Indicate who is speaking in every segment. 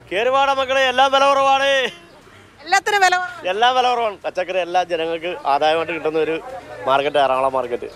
Speaker 1: കേറുപാട മക്കളെ എല്ലാം വില കുറവാണ്
Speaker 2: എല്ലാത്തിനും വില കുറവാണ്.
Speaker 1: എല്ലാം വില കുറവാണ് പച്ചക്കറി എല്ലാ ജനങ്ങൾക്ക് ആദായമായിട്ട് കിട്ടുന്ന ഒരു മാർക്കറ്റ് എറണാകുളം മാർക്കറ്റ്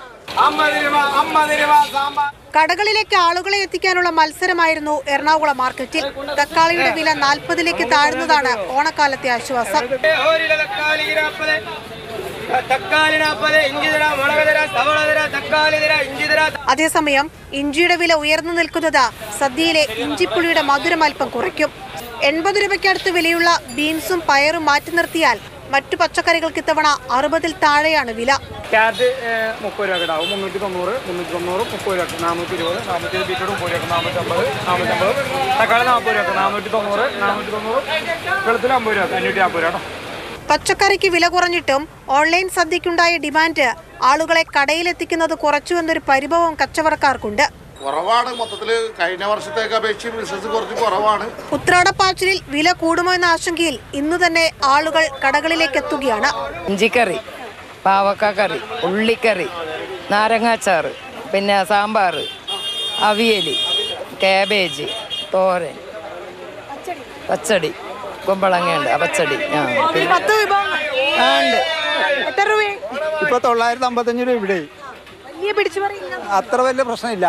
Speaker 2: കടകളിലേക്ക് ആളുകളെ എത്തിക്കാനുള്ള മത്സരമായിരുന്നു എറണാകുളം മാർക്കറ്റിൽ തക്കാളിയുടെ വില നാൽപ്പതിലേക്ക് താഴ്ന്നതാണ് ഓണക്കാലത്തെ ആശ്വാസം
Speaker 3: ಹೋರಿಲ ತಕ್ಕಾಲಿ ಗಿರಾಪದೆ ತಕ್ಕಾಲಿ ನಾಪದೆ ಇಂಜಿದರ ಮೊಳಗದರ ಸವಳದರ ತಕ್ಕಾಲಿದರ ಇಂಜಿದರ
Speaker 2: അതേസമയം ഇഞ്ചിയുടെ വില ഉയർന്നു നിൽക്കുന്നത് സദ്യയിലെ ഇഞ്ചിപ്പുളിയുടെ മധുരം അല്പം കുറയ്ക്കും എൺപത് രൂപയ്ക്കടുത്ത് വിലയുള്ള ബീൻസും പയറും മാറ്റി നിർത്തിയാൽ മറ്റു പച്ചക്കറികൾക്ക് ഇത്തവണ അറുപതിൽ താഴെയാണ് വില
Speaker 4: ക്യാരറ്റ് മുപ്പത് രൂപ കിട്ടാവും മുന്നൂറ്റി തൊണ്ണൂറ് മുന്നൂറ്റി തൊണ്ണൂറ് മുപ്പത് രൂപ നാനൂറ്റി ഇരുപത് നാനൂറ്റി ഇരുപത് ബീറ്റ്റൂട്ട് മുപ്പത് രൂപ നാനൂറ്റമ്പത് നാനൂറ്റമ്പത് തക്കാളി നാൽപ്പത് രൂപ നാനൂറ്റി തൊണ്ണൂറ് നാനൂറ്റി തൊണ്ണൂറ് വെളുത്തിൽ അമ്പത് രൂപ അഞ്ഞൂറ്റി അമ്പത് രൂപ കേട്ടോ
Speaker 2: പച്ചക്കറിക്ക് വില കുറഞ്ഞിട്ടും ഓൺലൈൻ സദ്യക്കുണ്ടായ ഡിമാൻഡ് ആളുകളെ കടയിലെത്തിക്കുന്നത് കുറച്ചു എന്നൊരു പരിഭവം കച്ചവടക്കാർക്കുണ്ട്
Speaker 5: കുറവാണ് മൊത്തത്തിൽ കഴിഞ്ഞ വർഷത്തേക്ക് അപേക്ഷിച്ച് ബിസിനസ് കുറച്ച് കുറവാണ്
Speaker 2: ഉത്രാടപ്പാച്ചിലിൽ വില കൂടുമോ എന്ന ആശങ്കയിൽ ഇന്നു തന്നെ ആളുകൾ കടകളിലേക്ക് എത്തുകയാണ്
Speaker 6: ഇഞ്ചിക്കറി പാവക്ക കറി ഉള്ളിക്കറി നാരങ്ങാച്ചാറ് പിന്നെ സാമ്പാർ അവിയൽ കാബേജ് തോരൻ പച്ചടി കുമ്പളങ്ങയുണ്ട് ആ പച്ചടി ആ പിന്നെ
Speaker 2: പത്ത് വിഭവങ്ങൾ
Speaker 6: ആ, ഉണ്ട്
Speaker 2: എത്ര രൂപ
Speaker 7: ഇപ്പൊ തൊള്ളായിരത്തി അമ്പത്തഞ്ച് രൂപ ഇവിടെ
Speaker 2: വലിയ പിടിച്ചു പറയില്ല
Speaker 7: അത്ര വലിയ പ്രശ്നമില്ല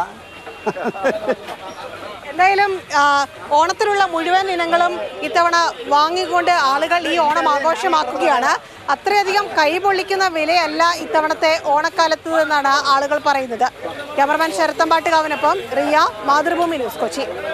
Speaker 2: എന്തായാലും ആ, ഓണത്തിനുള്ള മുഴുവൻ ഇനങ്ങളും ഇത്തവണ വാങ്ങിക്കൊണ്ട് ആളുകൾ ഈ ഓണം ആഘോഷമാക്കുകയാണ് അത്രയധികം കൈപൊള്ളിക്കുന്ന വിലയല്ല ഇത്തവണത്തെ ഓണക്കാലത്ത് എന്നാണ് ആളുകൾ പറയുന്നത് ക്യാമറമാൻ ശരത്തമ്പാട്ടുകാവിനൊപ്പം റിയ മാതൃഭൂമി ന്യൂസ് കൊച്ചി